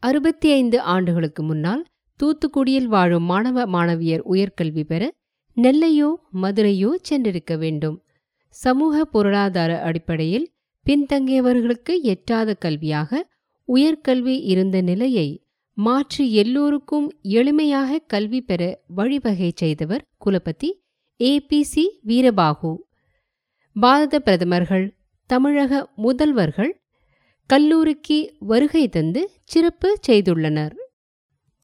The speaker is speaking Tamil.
அறுபத்தி ஐந்து ஆண்டுகளுக்கு முன்னால் தூத்துக்குடியில் வாழும் மாணவ மாணவியர் உயர்கல்வி பெற நெல்லையோ மதுரையோ சென்றிருக்க வேண்டும் சமூக பொருளாதார அடிப்படையில் பின்தங்கியவர்களுக்கு எட்டாத கல்வியாக உயர்கல்வி இருந்த நிலையை மாற்றி எல்லோருக்கும் எளிமையாக கல்வி பெற வழிவகை செய்தவர் குலபதி ஏபிசி வீரபாகு பாரத பிரதமர்கள் தமிழக முதல்வர்கள் கல்லூரிக்கு வருகை தந்து சிறப்பு செய்துள்ளனர்